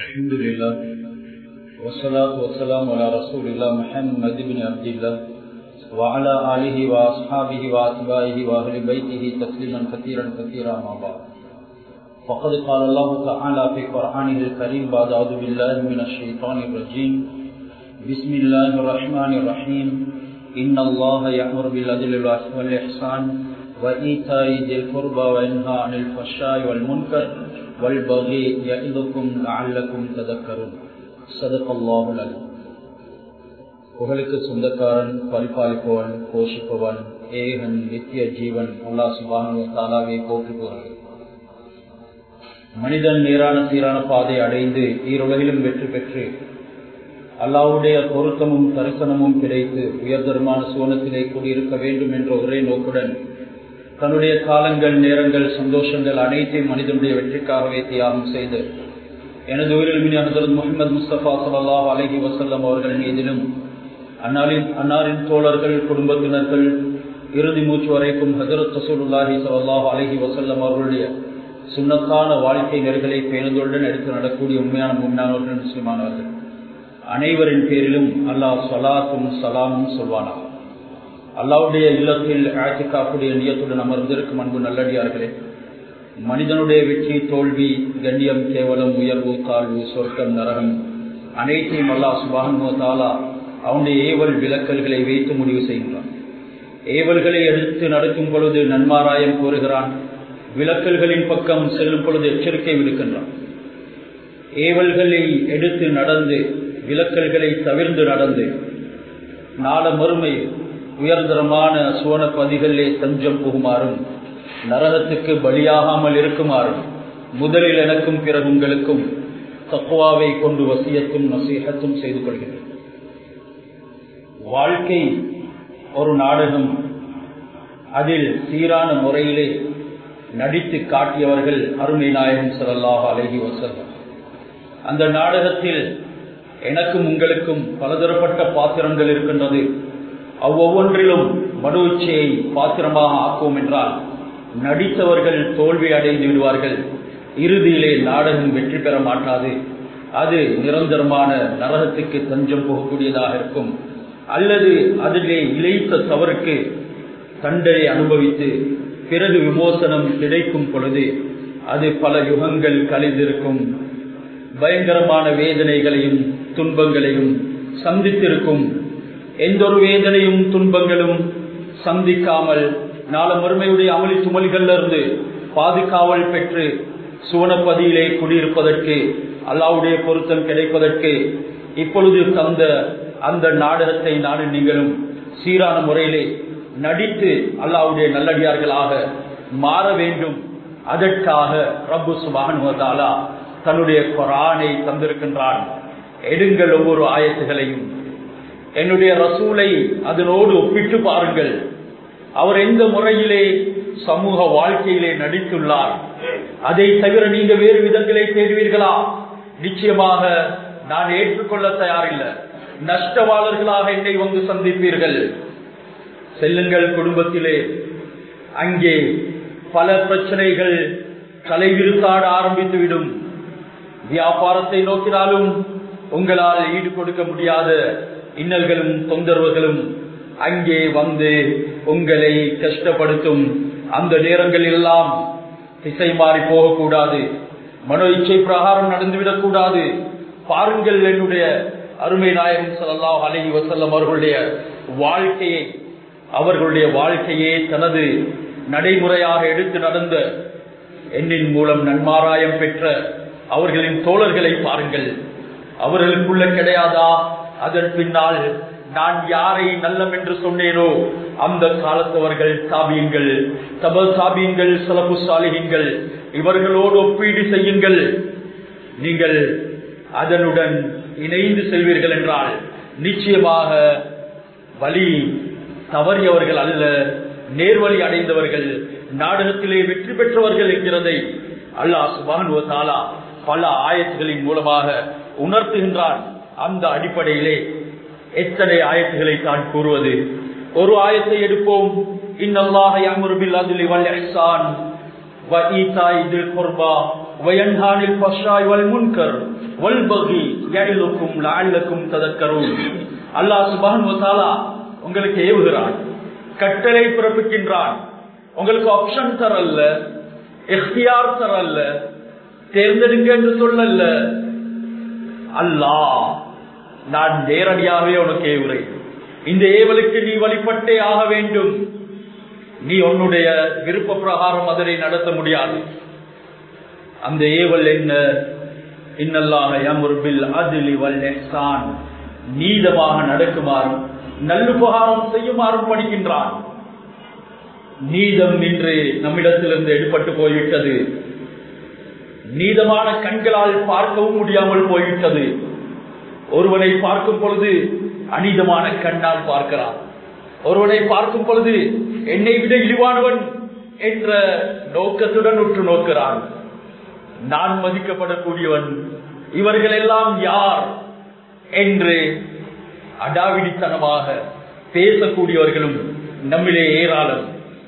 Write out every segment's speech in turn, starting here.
الحمد لله والصلاة والسلام على رسول الله محمد بن عبد الله وعلى آله وأصحابه وأتباعه وأهل بيته تسليما كثيرا كثيرا ما بعد فقد قال الله تعالى في قرآنه الكريم بعد أعوذ بالله من الشيطان الرجيم بسم الله الرحمن الرحيم إن الله يأمر بالعدل والإحسان وإيتاء ذي القربى وينهى عن الفحشاء والمنكر والبغي يعظكم لعلكم تذكرون صدق الله العليم புகழுக்கு சொந்தக்காரன் பரிபாலிப்பவன் போஷிப்பவன் ஏகன் நித்திய ஜீவன் அல்லா சுபானு தாலாவை போக்கு போகிறது மனிதன் நேரான சீரான பாதை அடைந்து ஈருலகிலும் வெற்றி பெற்று அல்லாவுடைய பொருத்தமும் தரிசனமும் கிடைத்து உயர்தரமான சோனத்திலே கூடியிருக்க வேண்டும் என்ற ஒரே நோக்குடன் தன்னுடைய காலங்கள் நேரங்கள் சந்தோஷங்கள் அனைத்தையும் மனிதனுடைய வெற்றிக்காகவே தியாகம் செய்து எனது உயிரிழமின் ஹசரத் முகமது முஸ்தபா சல்லாஹ் அலஹி வசல்லம் அவர்கள் மீதிலும் அன்னாரின் அன்னாரின் தோழர்கள் குடும்பத்தினர்கள் இறுதி மூச்சு வரைக்கும் ஹசரத் ரசூலுல்லாஹி சல்லாஹ் அலஹி வசல்லம் அவர்களுடைய சுண்ணத்தான வாழ்க்கை நெறிகளை பேணுதலுடன் எடுத்து நடக்கூடிய உண்மையான உண்மையானவர்கள் முஸ்லிமானவர்கள் அனைவரின் பேரிலும் அல்லாஹ் சலாத்தும் சலாமும் சொல்வானா அல்லாவுடைய இல்லத்தில் ஆட்சிக்காப்புடைய நியத்துடன் அமர்ந்திருக்கும் அன்பு நல்லடியார்களே மனிதனுடைய வெற்றி தோல்வி கண்ணியம் கேவலம் உயர்வு தாழ்வு சொர்க்கம் நரகம் அனைத்தையும் அல்லாஹ் சுபானு தாலா அவனுடைய ஏவல் விளக்கல்களை வைத்து முடிவு செய்கின்றான் ஏவல்களை எடுத்து நடக்கும் பொழுது நன்மாராயம் கோருகிறான் விளக்கல்களின் பக்கம் செல்லும் பொழுது எச்சரிக்கை விடுக்கின்றான் ஏவல்களை எடுத்து நடந்து விளக்கல்களை தவிர்ந்து நடந்து நாள மறுமை உயர்தரமான சுவன பதிகளிலே தஞ்சம் புகுமாறும் நரகத்துக்கு பலியாகாமல் இருக்குமாறும் முதலில் எனக்கும் பிறகு உங்களுக்கும் தக்குவாவை கொண்டு வசியத்தும் நசீகத்தும் செய்து கொள்கிறேன் வாழ்க்கை ஒரு நாடகம் அதில் சீரான முறையிலே நடித்து காட்டியவர்கள் அருமை நாயகம் சல்லாஹ் அலஹி வசல்லம் அந்த நாடகத்தில் எனக்கும் உங்களுக்கும் பலதரப்பட்ட பாத்திரங்கள் இருக்கின்றது அவ்வொன்றிலும் மனு இச்சையை பாத்திரமாக ஆக்குவோம் என்றால் நடித்தவர்கள் தோல்வி அடைந்து விடுவார்கள் இறுதியிலே நாடகம் வெற்றி பெற மாட்டாது அது நிரந்தரமான நரகத்துக்கு தஞ்சம் போகக்கூடியதாக இருக்கும் அல்லது அதிலே இழைத்த தவறுக்கு தண்டனை அனுபவித்து பிறகு விமோசனம் கிடைக்கும் பொழுது அது பல யுகங்கள் கழிந்திருக்கும் பயங்கரமான வேதனைகளையும் துன்பங்களையும் சந்தித்திருக்கும் எந்த ஒரு வேதனையும் துன்பங்களும் சந்திக்காமல் நாள மறுமையுடைய அமளி துமல்கள்ல இருந்து பாதுகாவல் பெற்று சுவனப்பதியிலே குடியிருப்பதற்கு அல்லாவுடைய பொருத்தம் கிடைப்பதற்கு இப்பொழுது தந்த அந்த நாடகத்தை நானும் நீங்களும் சீரான முறையிலே நடித்து அல்லாவுடைய நல்லடியார்களாக மாற வேண்டும் அதற்காக ரப்பு சுபானுவதாலா தன்னுடைய கொரானை தந்திருக்கின்றான் எடுங்கள் ஒவ்வொரு ஆயத்துகளையும் என்னுடைய ரசூலை அதனோடு ஒப்பிட்டு பாருங்கள் அவர் எந்த முறையிலே சமூக வாழ்க்கையிலே நடித்துள்ளார் அதை தவிர நீங்க வேறு விதங்களை தேடுவீர்களா நிச்சயமாக நான் ஏற்றுக்கொள்ள தயாரில்லை நஷ்டவாளர்களாக என்னை வந்து சந்திப்பீர்கள் செல்லுங்கள் குடும்பத்திலே அங்கே பல பிரச்சனைகள் தலைவிருத்தாட ஆரம்பித்துவிடும் வியாபாரத்தை நோக்கினாலும் உங்களால் ஈடு கொடுக்க முடியாத இன்னல்களும் தொந்தரவுகளும் அங்கே வந்து உங்களை கஷ்டப்படுத்தும் அந்த நேரங்களில் எல்லாம் திசை மாறி போகக்கூடாது மனோ இச்சை பிரகாரம் நடந்துவிடக் கூடாது பாருங்கள் என்னுடைய அருமை நாயகம் சல்லாஹ் அலஹி வசல்லம் அவர்களுடைய வாழ்க்கையை அவர்களுடைய வாழ்க்கையே தனது நடைமுறையாக எடுத்து நடந்த எண்ணின் மூலம் நன்மாராயம் பெற்ற அவர்களின் தோழர்களை பாருங்கள் அவர்களுக்குள்ள கிடையாதா அதன் பின்னால் நான் யாரை நல்லம் என்று சொன்னேனோ அந்த காலத்தவர்கள் சாபியங்கள் தப சாபியங்கள் சலபு சாலிகங்கள் இவர்களோடு ஒப்பீடு செய்யுங்கள் நீங்கள் அதனுடன் இணைந்து செல்வீர்கள் என்றால் நிச்சயமாக வழி தவறியவர்கள் அல்ல நேர்வழி அடைந்தவர்கள் நாடகத்திலே வெற்றி பெற்றவர்கள் என்கிறதை அல்லாஹ் சுபானுவத்தாலா பல ஆயத்துகளின் மூலமாக உணர்த்துகின்றான் அந்த அடிப்படையிலே எத்தனை ஆயத்துகளை தான் கூறுவது ஒரு ஆயத்தை எடுப்போம் இன்னல்லாக யாமுருபில் அதில் வல் இஹ்சான் வ ஈதாய் தில் குர்பா وينهى عن الفحشاء والمنكر والبغي يعظكم لعلكم تذكرون அல்லாஹ் சுப்ஹானஹு வ தஆலா உங்களுக்கு ஏவுகிறான் கட்டளை பிறப்பிக்கின்றான் உங்களுக்கு ஆப்ஷன் தரல்ல எஃப்டிஆர் தரல்ல தேர்ந்தெடுங்க என்று சொல்லல்ல அல்லாஹ் நான் நேரடியாகவே உனக்கு ஏவுறேன் இந்த ஏவலுக்கு நீ வழிபட்டே ஆக வேண்டும் நீ உன்னுடைய விருப்ப பிரகாரம் அதனை நடத்த முடியாது அந்த ஏவல் என்ன இன்னல்லாக யமுர்பில் அதிலி வல் இஹ்சான் நீதமாக நடக்குமாறும் நல்லுபகாரம் செய்யுமாறும் படிக்கின்றான் நீதம் இன்று நம்மிடத்திலிருந்து எடுபட்டு போய்விட்டது நீதமான கண்களால் பார்க்கவும் முடியாமல் போய்விட்டது ஒருவனை பார்க்கும் பொழுது அநீதமான கண்ணால் பார்க்கிறான் ஒருவனை பார்க்கும் பொழுது என்னை விட இழிவானவன் என்ற நோக்கத்துடன் உற்று நோக்கிறான் நான் மதிக்கப்படக்கூடியவன் இவர்கள் எல்லாம் யார் என்று அடாவிடித்தனமாக பேசக்கூடியவர்களும் நம்மிலே ஏராளம்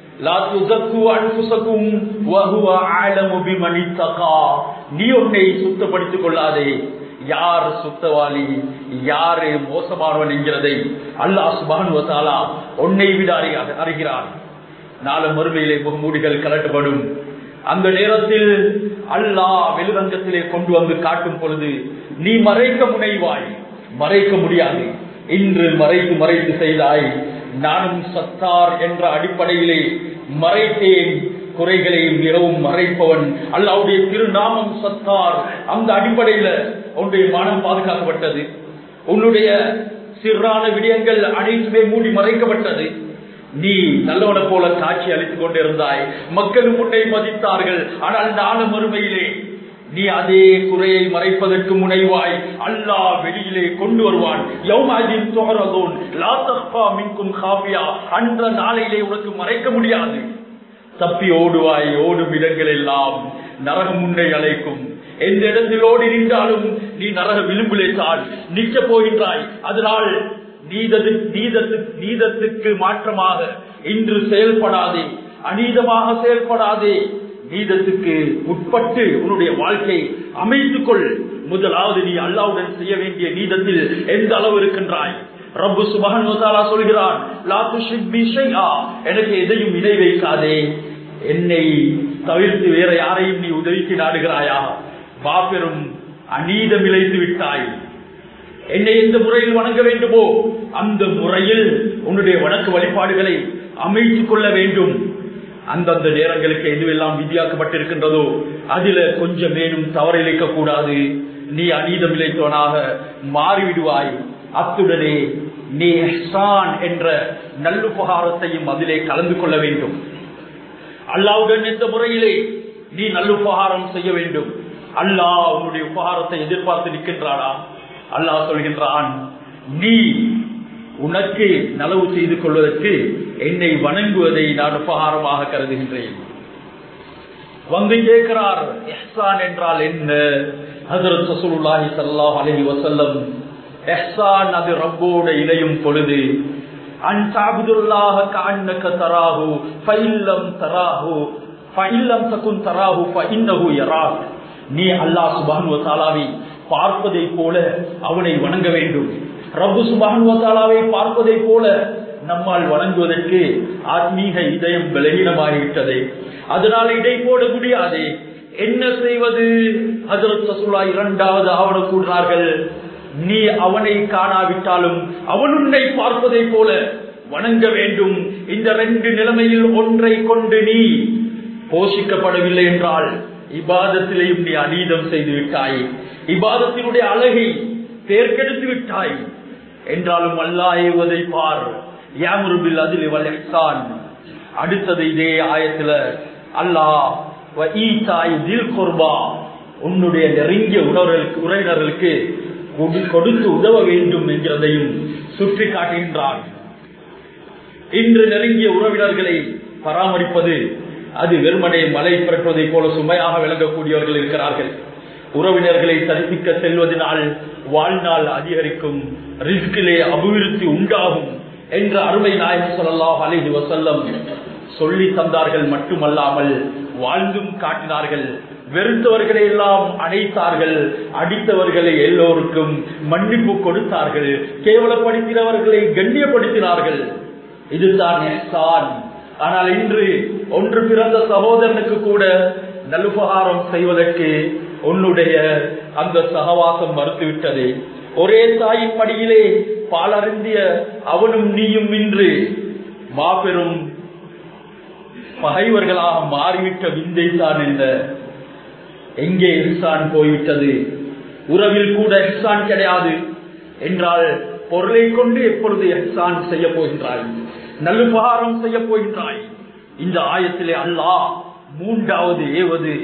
நீ உன்னை சுத்தப்படுத்திக் கொள்ளாதே யார் சுத்தவாளி யாரு மோசமானவன் என்கிறதை அல்லாஹ் சுபானுவத்தாலா உன்னை விட அறிகிறான் நாலு மறுமையிலே முகமூடிகள் கலட்டப்படும் அந்த நேரத்தில் அல்லாஹ் வெளிரங்கத்திலே கொண்டு வந்து காட்டும் பொழுது நீ மறைக்க முனைவாய் மறைக்க முடியாது இன்று மறைத்து மறைத்து செய்தாய் நானும் சத்தார் என்ற அடிப்படையிலே மறைத்தேன் குறைகளை மிகவும் மறைப்பவன் அல்லாவுடைய திருநாமம் சத்தார் அந்த அடிப்படையில உன்னுடைய மனம் பாதுகாக்கப்பட்டது உன்னுடைய சிறான விடயங்கள் அனைத்துமே மூடி மறைக்கப்பட்டது நீ நல்லவனை போல காட்சி அளித்துக் கொண்டிருந்தாய் மக்களும் உன்னை மதித்தார்கள் ஆனால் நானும் மறுமையிலே நீ அதே குறையை மறைப்பதற்கு முனைவாய் அல்லாஹ் வெளியிலே கொண்டு வருவான் யௌமாஜின் துஹரதூன் லா தக்ஃபா மின்கும் காஃபியா அன்ற நாளையிலே உனக்கு மறைக்க முடியாது தப்பி ஓடுவாய் ஓடும் இடங்கள் எல்லாம் நரகம் முன்னை அழைக்கும் எந்த இடத்தில் ஓடி நின்றாலும் நீ நரக விளிம்பிலே தான் நிற்க போகின்றாய் அதனால் நீதது நீதத்து நீதத்துக்கு மாற்றமாக இன்று செயல்படாதே அநீதமாக செயல்படாதே நீதத்துக்கு உட்பட்டு உன்னுடைய வாழ்க்கை அமைத்துக் கொள் முதலாவது நீ அல்லாவுடன் செய்ய வேண்டிய நீதத்தில் எந்த அளவு இருக்கின்றாய் ரப்பு சுபகன் சொல்கிறான் எனக்கு எதையும் இணை வைக்காதே என்னை தவிர்த்து வேற யாரையும் நீ உதவிக்கு நாடுகிறாயா பாப்பெரும் அநீதம் இழைத்து விட்டாய் என்னை எந்த முறையில் வணங்க வேண்டுமோ அந்த முறையில் உன்னுடைய வணக்க வழிபாடுகளை அமைத்துக் கொள்ள வேண்டும் அந்தந்த நேரங்களுக்கு எதுவெல்லாம் விதியாக்கப்பட்டிருக்கின்றதோ அதுல கொஞ்சம் மேலும் தவறிழைக்க கூடாது நீ அநீதம் இழைத்தவனாக மாறிவிடுவாய் அத்துடனே நீ எஹ்சான் என்ற நல்லுபகாரத்தையும் அதிலே கலந்து கொள்ள வேண்டும் அல்லாவுடன் எந்த முறையிலே நீ நல்லுபகாரம் செய்ய வேண்டும் அல்லாஹ் உன்னுடைய உபகாரத்தை எதிர்பார்த்து நிற்கின்றானா அல்லாஹ் சொல்கின்றான் நீ உனக்கு நலவு செய்து கொள்வதற்கு என்னை வணங்குவதை நான் உபகாரமாக கருதுகின்றேன் வந்து கேட்கிறார் எஹ்சான் என்றால் என்ன ஹசரத் சசூலுல்லாஹி ஸல்லல்லாஹு அலைஹி வஸல்லம் எஹ்சான் அது ரப்போட இணையும் பொழுது அன் தஅபுதுல்லாஹ கஅன்னக தராஹு ஃபஇல்லம் தராஹு ஃபஇல்லம் தகுன் தராஹு ஃபஇன்னஹு யராக் நீ அல்லாஹ் சுப்ஹானஹு வ தஆலாவை பார்ப்பதை போல அவனை வணங்க வேண்டும் ரப்பு சுபஹானஹு வ தஆலாவை பார்ப்பதை போல நம்மால் வணங்குவதற்கு ஆத்மீக இதயம் பலகீனமாகிவிட்டது அதனால இடை போட முடியாது என்ன செய்வது ஹசரத் சசுல்லா இரண்டாவது ஆவண கூறினார்கள் நீ அவனை காணாவிட்டாலும் அவன் உன்னை பார்ப்பதை போல வணங்க வேண்டும் இந்த ரெண்டு நிலைமையில் ஒன்றை கொண்டு நீ போஷிக்கப்படவில்லை என்றால் இபாதத்திலையும் நீ அநீதம் செய்து விட்டாய் இபாதத்தினுடைய அழகை தேர்க்கெடுத்து விட்டாய் என்றாலும் அல்லாஹுவதை பார் யாமுருபில் அதில் வல்சான் அடுத்தது இதே ஆயத்துல அல்லாஹ் உன்னுடைய நெருங்கிய உணர்வுகளுக்கு உறவினர்களுக்கு கொடுத்து உதவ வேண்டும் என்கிறதையும் சுற்றி காட்டுகின்றான் இன்று நெருங்கிய உறவினர்களை பராமரிப்பது அது வெறுமனை மலை பிறப்பதை போல சுமையாக விளங்கக்கூடியவர்கள் இருக்கிறார்கள் உறவினர்களை தரிசிக்க செல்வதனால் வாழ்நாள் அதிகரிக்கும் ரிஸ்கிலே அபிவிருத்தி உண்டாகும் என்ற அருமை நாயகம் சொல்லலாம் அலிஹி வசல்லம் சொல்லி தந்தார்கள் மட்டுமல்லாமல் வாழ்ந்தும் காட்டினார்கள் வெறுத்தவர்களை எல்லாம் அணைத்தார்கள் அடித்தவர்களை எல்லோருக்கும் மன்னிப்பு கொடுத்தார்கள் கேவலப்படுத்தினவர்களை கண்ணியப்படுத்தினார்கள் இதுதான் எஹ்சான் ஆனால் இன்று ஒன்று பிறந்த சகோதரனுக்கு கூட நலுபகாரம் செய்வதற்கு உன்னுடைய அந்த சகவாசம் மறுத்துவிட்டது ஒரே தாயின் மடியிலே பாலருந்திய அவனும் நீயும் இன்று மாபெரும் பகைவர்களாக மாறிவிட்ட விந்தை தான் என்ன எங்கே இன்சான் போய்விட்டது உறவில் கூட இன்சான் கிடையாது என்றால் பொருளை கொண்டு எப்பொழுது எஹ்சான் செய்ய போகின்றாய் நல்லுபகாரம் செய்ய போகின்றாய் இந்த ஆயத்திலே அல்லாஹ் மூன்றாவது ஏவது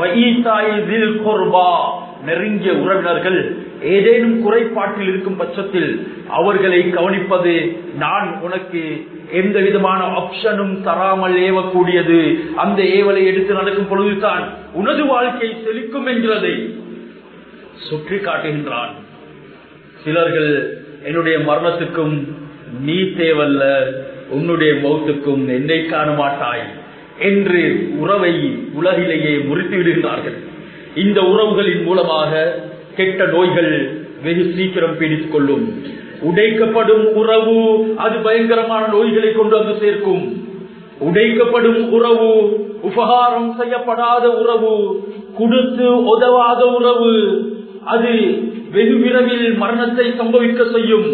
நெருங்கிய உறவினர்கள் ஏதேனும் குறைபாட்டில் இருக்கும் பட்சத்தில் அவர்களை கவனிப்பது நான் உனக்கு எந்த விதமான ஆப்ஷனும் தராமல் ஏவக்கூடியது அந்த ஏவலை எடுத்து நடக்கும் பொழுதுதான் உனது வாழ்க்கை செழிக்கும் என்கிறதை சுற்றி காட்டுகின்றான் சிலர்கள் என்னுடைய மரணத்துக்கும் நீ தேவல்ல உன்னுடைய மௌத்துக்கும் என்னை காண மாட்டாய் என்று உறவை உலகிலேயே முறித்து விடுகிறார்கள் இந்த உறவுகளின் மூலமாக கெட்ட நோய்கள் வெகு சீக்கிரம் பீடித்துக் கொள்ளும் உடைக்கப்படும் உறவு அது பயங்கரமான நோய்களை கொண்டு வந்து சேர்க்கும் உடைக்கப்படும் உறவு உபகாரம் செய்யப்படாத உறவு கொடுத்து உதவாத உறவு அது வெகு விரைவில் மரணத்தை சம்பவிக்க செய்யும்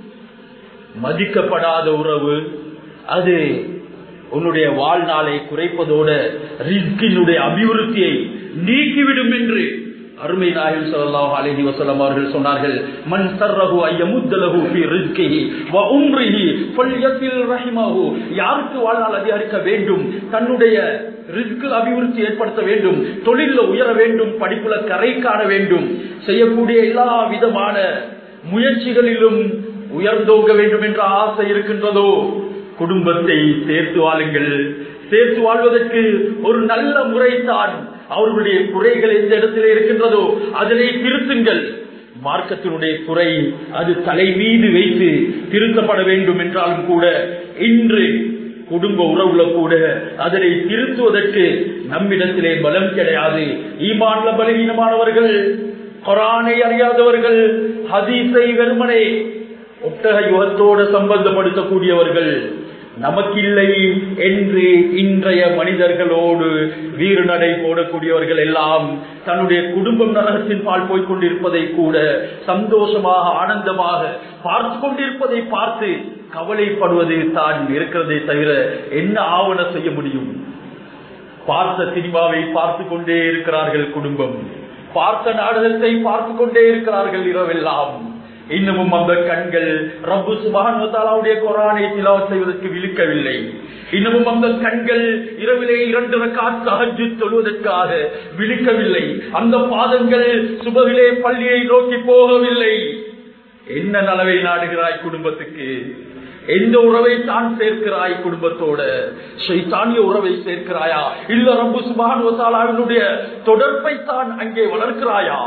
மதிக்கப்படாத உறவு அது உன்னுடைய வாழ்நாளை குறைப்பதோட ரிஸ்கினுடைய அபிவிருத்தியை நீக்கிவிடும் என்று அருமை நாயகம் ஸல்லல்லாஹு அலைஹி வஸல்லம் அவர்கள் சொன்னார்கள் மன் சர்ரஹு அய்யமுத்தலஹு ஃபீ ரிஸ்கிஹி வ உம்ரிஹி ஃபல்யத்தில் ரஹிமஹு யாருக்கு வாழ்நாள் அதிகரிக்க வேண்டும் தன்னுடைய ரிஸ்கில் அபிவிருத்தி ஏற்படுத்த வேண்டும் தொழில உயர வேண்டும் படிப்புல கரை காண வேண்டும் செய்யக்கூடிய எல்லா விதமான முயற்சிகளிலும் உயர்ந்தோங்க வேண்டும் என்ற ஆசை இருக்கின்றதோ குடும்பத்தை சேர்த்து வாழுங்கள் சேர்த்து வாழ்வதற்கு ஒரு நல்ல முறைதான் அவர்களுடைய குறைகள் எந்த இடத்திலே இருக்கின்றதோ அதனை திருத்துங்கள் மார்க்கத்தினுடைய குறை அது தலை மீது வைத்து திருத்தப்பட வேண்டும் என்றாலும் கூட இன்று குடும்ப உறவுல கூட அதனை திருத்துவதற்கு நம்மிடத்திலே பலம் கிடையாது ஈமான்ல பலவீனமானவர்கள் கொரானை அறியாதவர்கள் ஹதீஸை வெறுமனே ஒட்டக யுகத்தோடு சம்பந்தப்படுத்தக்கூடியவர்கள் நமக்கில்லை என்று இன்றைய மனிதர்களோடு வீறு நடை போடக்கூடியவர்கள் எல்லாம் தன்னுடைய குடும்பம் நரகத்தின் பால் போய்கொண்டிருப்பதை கூட சந்தோஷமாக ஆனந்தமாக பார்த்து கொண்டிருப்பதை பார்த்து கவலைப்படுவது தான் இருக்கிறதே தவிர என்ன ஆவண செய்ய முடியும் பார்த்த சினிமாவை பார்த்து கொண்டே இருக்கிறார்கள் குடும்பம் பார்த்த நாடகத்தை பார்த்து கொண்டே இருக்கிறார்கள் இரவெல்லாம் இன்னமும் அந்த கண்கள் ரப்பு சுபானுடைய கொரானை திலாவத் செய்வதற்கு விழுக்கவில்லை இன்னமும் அந்த கண்கள் இரவிலே இரண்டு ரக்காத் அகஜு தொழுவதற்காக விழிக்கவில்லை அந்த பாதங்கள் சுபவிலே பள்ளியை நோக்கி போகவில்லை என்ன நலவை நாடுகிறாய் குடும்பத்துக்கு எந்த உறவை தான் சேர்க்கிறாய் குடும்பத்தோட சைத்தானிய உறவை சேர்க்கிறாயா இல்ல ரப்பு சுபானுடைய தொடர்பை தான் அங்கே வளர்க்கிறாயா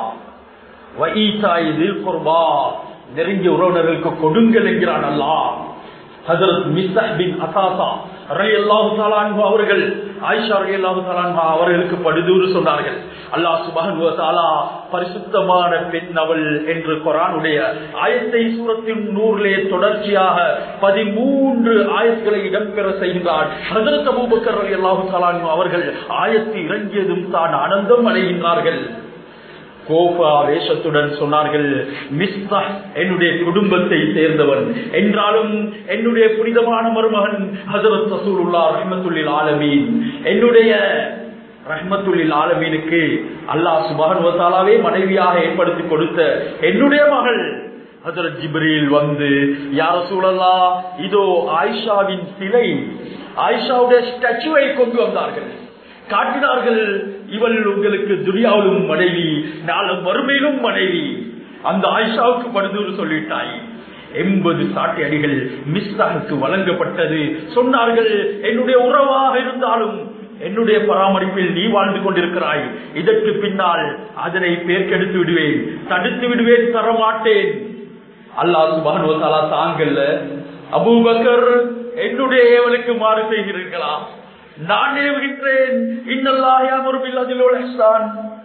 நெருங்கிய உறவினர்களுக்கு கொடுங்கள் என்கிறான் அல்லா ஹசரத் மிஸ்பின் அசாசா அவர்கள் ஆயிஷா ரலியல்லாஹு தஆலா அவர்களுக்கு படுதூறு சொன்னார்கள் அல்லாஹ் சுப்ஹானஹு வ தஆலா பரிசுத்தமான பெண் அவள் என்று குர்ஆனுடைய ஆயத்தை சூரத்தின் நூறிலே தொடர்ச்சியாக 13 ஆயத்துகளை இடம்பெற செய்கின்றார் ஹஜரத் அபூபக்கர் ரலியல்லாஹு தஆலா அவர்கள் ஆயத்து இறங்கியதும் தான் ஆனந்தம் அடைகின்றார்கள் கோபா வேஷத்துடன் சொன்னார்கள் மிஸ்தா என்னுடைய குடும்பத்தை சேர்ந்தவன் என்றாலும் என்னுடைய புனிதமான மருமகன் ஹசரத் ரசூலுல்லா ரஹ்மத்துல்லில் ஆலமீன் என்னுடைய ரஹ்மத்துல்லில் ஆலமீனுக்கு அல்லாஹ் சுபஹன் வசாலாவே மனைவியாக ஏற்படுத்தி கொடுத்த என்னுடைய மகள் ஹசரத் ஜிப்ரீல் வந்து யார சூழலா இதோ ஆயிஷாவின் சிலை ஆயிஷாவுடைய ஸ்டாச்சுவை கொண்டு வந்தார்கள் காட்டினார்கள் இவள் உங்களுக்கு துரியாவிலும் மனைவி நாளும் வறுமையிலும் மனைவி அந்த ஆயிஷாவுக்கு படுதூர் சொல்லிட்டாய் எண்பது சாட்டை அடிகள் மிஸ்தாவுக்கு வழங்கப்பட்டது சொன்னார்கள் என்னுடைய உறவாக இருந்தாலும் என்னுடைய பராமரிப்பில் நீ வாழ்ந்து கொண்டிருக்கிறாய் இதற்கு பின்னால் அதனை பேர்க்கெடுத்து விடுவேன் தடுத்து விடுவேன் தரமாட்டேன் அல்லாஹ் சுபானுவத்தாலா தாங்கல்ல அபூபக்கர் என்னுடைய ஏவலுக்கு மாறு செய்கிறீர்களா நான் ஏவுகின்றேன் இன்னல்லாயா முருபில் அதில்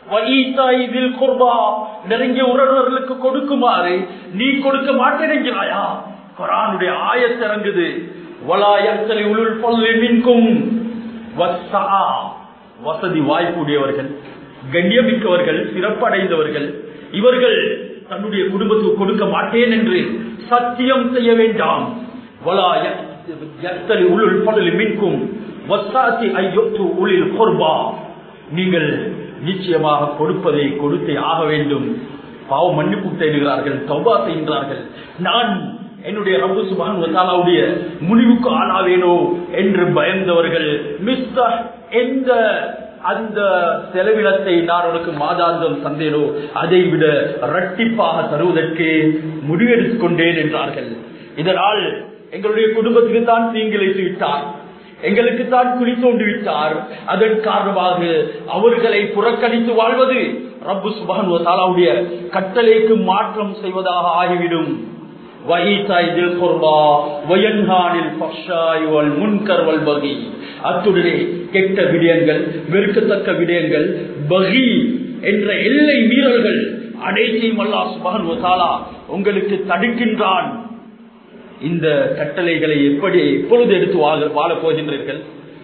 நெருங்கிய உறவினர்களுக்கு கொடுக்குமாறு நீ கொடுக்க மாட்டேன் என்கிறாயா குரானுடைய ஆயத்திறங்குது வலாயத்தலை உளுள் பொல்லி மின்கும் வசதி வாய்ப்புடையவர்கள் கண்ணியமிக்கவர்கள் சிறப்படைந்தவர்கள் இவர்கள் தன்னுடைய குடும்பத்துக்கு கொடுக்க மாட்டேன் என்று சத்தியம் செய்ய வேண்டாம் நீங்கள் நிச்சயமாக கொடுப்பதை கொடுத்தே ஆக வேண்டும் பாவ மன்னிப்பு தேடுகிறார்கள் தௌபா செய்கிறார்கள் நான் என்னுடைய ரப்பு சுபானுடைய முடிவுக்கு ஆளாவேனோ என்று பயந்தவர்கள் மிஸ்டர் எந்த அந்த செலவினத்தை நான் உனக்கு மாதாந்தம் தந்தேனோ அதை விட இரட்டிப்பாக தருவதற்கு முடிவெடுத்துக் கொண்டேன் என்றார்கள் இதனால் எங்களுடைய குடும்பத்துக்கு தான் தீங்கிழைத்து விட்டார் எங்களுக்கு தான் குழி தோண்டி விட்டார் அதன் காரணமாக அவர்களை புறக்கணித்து வாழ்வது ரப்பு சுபான் தாலாவுடைய கட்டளைக்கு மாற்றம் செய்வதாக ஆகிவிடும் அத்துடனே கெட்ட விடயங்கள் வெறுக்கத்தக்க விடயங்கள் பகி என்ற எல்லை மீறல்கள் அனைத்தையும் அல்லா சுபகன் தாலா உங்களுக்கு தடுக்கின்றான் இந்த கட்டளைகளை எப்படி எப்பொழுது எடுத்து வாழ வாழப் போகின்றீர்கள்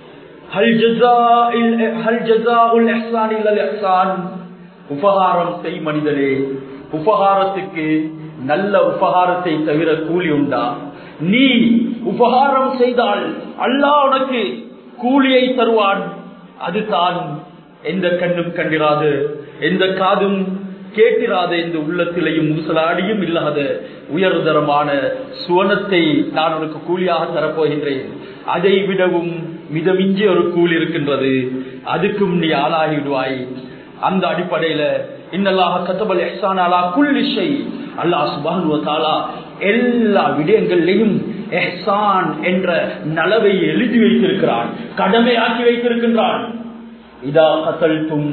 உபகாரம் செய் மனிதனே உபகாரத்துக்கு நல்ல உபகாரத்தை தவிர கூலி உண்டா நீ உபகாரம் செய்தால் அல்லாஹ் உனக்கு கூலியை தருவான் அதுதான் எந்த கண்ணும் கண்டிராது எந்த காதும் கேட்டிராத இந்த உள்ளத்திலையும் முசலாடியும் இல்லாத உயர்தரமான சுவனத்தை நான் உனக்கு கூலியாக தரப்போகின்றேன் அதை விடவும் மிதமிஞ்சி ஒரு கூலி இருக்கின்றது அதுக்கும் நீ ஆளாகிவிடுவாய் அந்த அடிப்படையில இன்னல்லாக கத்தபல் எஹ்சான் அலா குல்லிஷை அல்லாஹ் சுபான் எல்லா விடயங்கள்லையும் எஹ்சான் என்ற நலவை எழுதி வைத்திருக்கிறான் கடமையாக்கி வைத்திருக்கின்றான் இதா கத்தல்தும்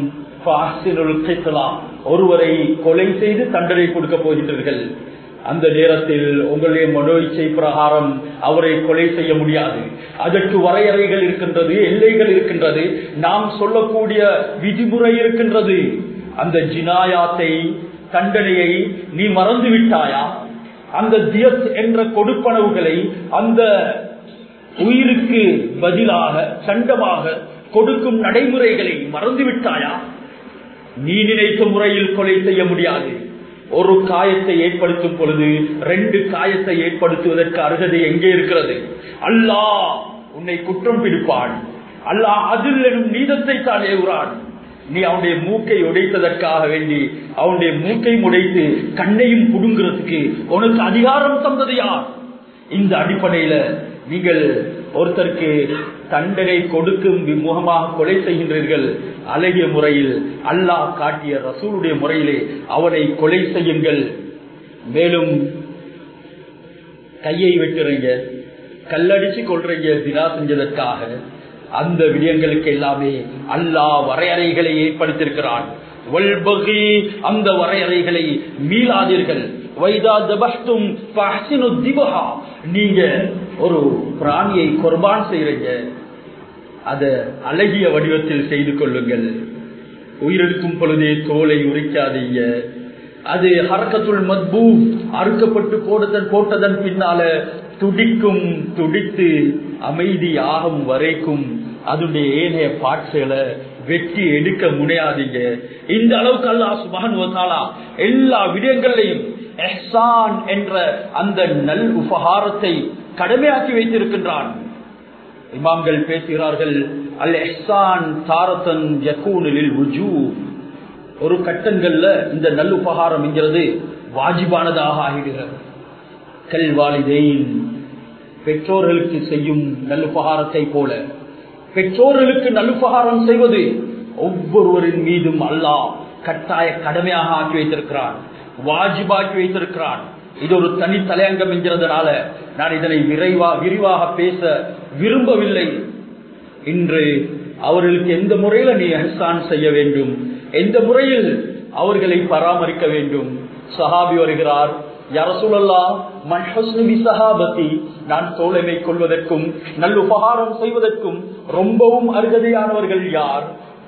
ஒருவரை கொலை செய்து தண்டனை கொடுக்க போகின்றீர்கள் அந்த நேரத்தில் உங்களுடைய மனோ இச்சை பிரகாரம் அவரை கொலை செய்ய முடியாது அதற்கு வரையறைகள் இருக்கின்றது எல்லைகள் இருக்கின்றது நாம் சொல்லக்கூடிய விதிமுறை இருக்கின்றது அந்த ஜினாயாத்தை தண்டனையை நீ மறந்து விட்டாயா அந்த தியத் என்ற கொடுப்பனவுகளை அந்த உயிருக்கு பதிலாக சண்டமாக கொடுக்கும் நடைமுறைகளை மறந்து விட்டாயா நீ நினைத்த முறையில் கொலை செய்ய முடியாது ஒரு காயத்தை ஏற்படுத்தும் பொழுது ரெண்டு காயத்தை ஏற்படுத்துவதற்கு அருகதை எங்கே இருக்கிறது அல்லாஹ் உன்னை குற்றம் பிடிப்பான் அல்லாஹ் அதில் எனும் நீதத்தை தான் ஏவுறான் நீ அவனுடைய மூக்கை உடைத்ததற்காக வேண்டி அவனுடைய மூக்கை உடைத்து கண்ணையும் புடுங்கிறதுக்கு உனக்கு அதிகாரம் தந்தது யார் இந்த அடிப்படையில நீங்கள் ஒருத்தருக்கு தண்டனை கொடுக்கும் முகமாக கொலை செய்கின்றீர்கள் அழகிய முறையில் அல்லாஹ் காட்டிய ரசூலுடைய முறையிலே அவனை கொலை செய்யுங்கள் மேலும் கையை வெட்டுறீங்க கல்லடிச்சு கொள்றீங்க தினா செஞ்சதற்காக அந்த விடயங்களுக்கு எல்லாமே அல்லாஹ் வரையறைகளை ஏற்படுத்தியிருக்கிறான் அந்த வரையறைகளை மீளாதீர்கள் நீங்க ஒரு பிராணியை குர்பான் செய்யறீங்க அத அழகிய வடிவத்தில் செய்து கொள்ளுங்கள் உயிரிழக்கும் பொழுதே தோலை உரிக்காதீங்க அது ஹரக்கத்துள் மத்பூ அறுக்கப்பட்டு போட்டதன் போட்டதன் பின்னால துடிக்கும் துடித்து அமைதி ஆகும் வரைக்கும் அதனுடைய ஏனைய பாட்சிகளை வெட்டி எடுக்க முனையாதீங்க இந்த அளவுக்கு அல்லா சுபான் எல்லா விடயங்களையும் எஹ்சான் என்ற அந்த நல் உபகாரத்தை கடமையாக்கி வைத்திருக்கின்றான் இமாம்கள் பேசுகிறார்கள் அல் எஹ்சான் தாரத்தன் யக்கூனில் ருஜூ ஒரு கட்டங்கள்ல இந்த நல் உபகாரம் என்கிறது வாஜிபானதாக ஆகிடுகிறது கல்வாலிதேன் பெற்றோர்களுக்கு செய்யும் நல்லுபகாரத்தை போல பெற்றோர்களுக்கு நல்லுபகாரம் செய்வது ஒவ்வொருவரின் மீதும் அல்லாஹ் கட்டாய கடமையாக ஆக்கி வைத்திருக்கிறான் வாஜிபாக்கி வைத்திருக்கிறான் இது ஒரு தனி தலையங்கம் என்கிறதுனால நான் இதனை விரைவா விரிவாக பேச விரும்பவில்லை இன்று அவர்களுக்கு எந்த முறையில நீ அஹ்சான் செய்ய வேண்டும் எந்த முறையில் அவர்களை பராமரிக்க வேண்டும் சஹாபி வருகிறார் யரசுலல்லா மன்ஹஸ்னி சஹாபதி நான் தோழமை கொள்வதற்கும் நல்ல உபகாரம் செய்வதற்கும் ரொம்பவும் அருகதையானவர்கள் யார்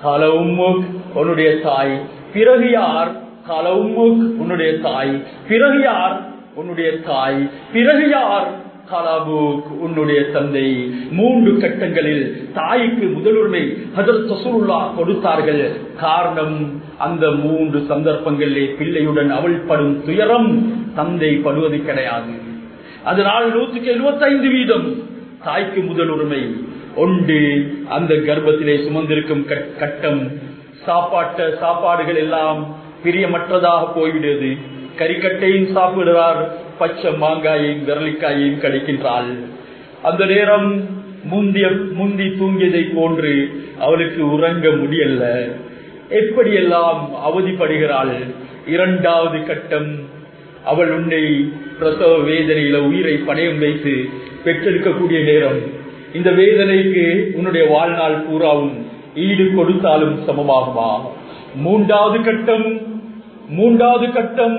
கால உம்முக் உன்னுடைய தாய் பிறகு யார் கால உம்முக் உன்னுடைய தாய் பிறகு யார் உன்னுடைய தாய் பிறகு யார் கலாபுக் உன்னுடைய தந்தை மூன்று கட்டங்களில் தாய்க்கு முதலுரிமை ஹதரத் ரசூலுல்லா கொடுத்தார்கள் காரணம் அந்த மூன்று சந்தர்ப்பங்களிலே பிள்ளையுடன் அவள் படும் துயரம் தந்தை படுவது கிடையாது அதனால் நூற்றுக்கு எழுபத்தைந்து வீதம் தாய்க்கு முதலுரிமை ஒன்று அந்த கர்ப்பத்திலே சுமந்திருக்கும் கட்- கட்டம் சாப்பாட்ட சாப்பாடுகள் எல்லாம் பிரியமற்றதாக போய்விடுது கறிக்கட்டையும் சாப்பிடுறார் பச்சை மாங்காயையும் விரலிக்காயையும் கழிக்கின்றாள் அந்த நேரம் முந்திய முந்தி தூங்கியதை போன்று அவளுக்கு உறங்க முடியல எப்படியெல்லாம் அவதிப்படுகிறாள் இரண்டாவது கட்டம் அவள் உன்னை பிரசவ வேதனையில உயிரை பணயம் வைத்து பெற்றெடுக்கக்கூடிய நேரம் இந்த வேதனைக்கு உன்னுடைய வாழ்நாள் பூராவும் ஈடு கொடுத்தாலும் சமமாகுமா மூன்றாவது கட்டம் மூன்றாவது கட்டம்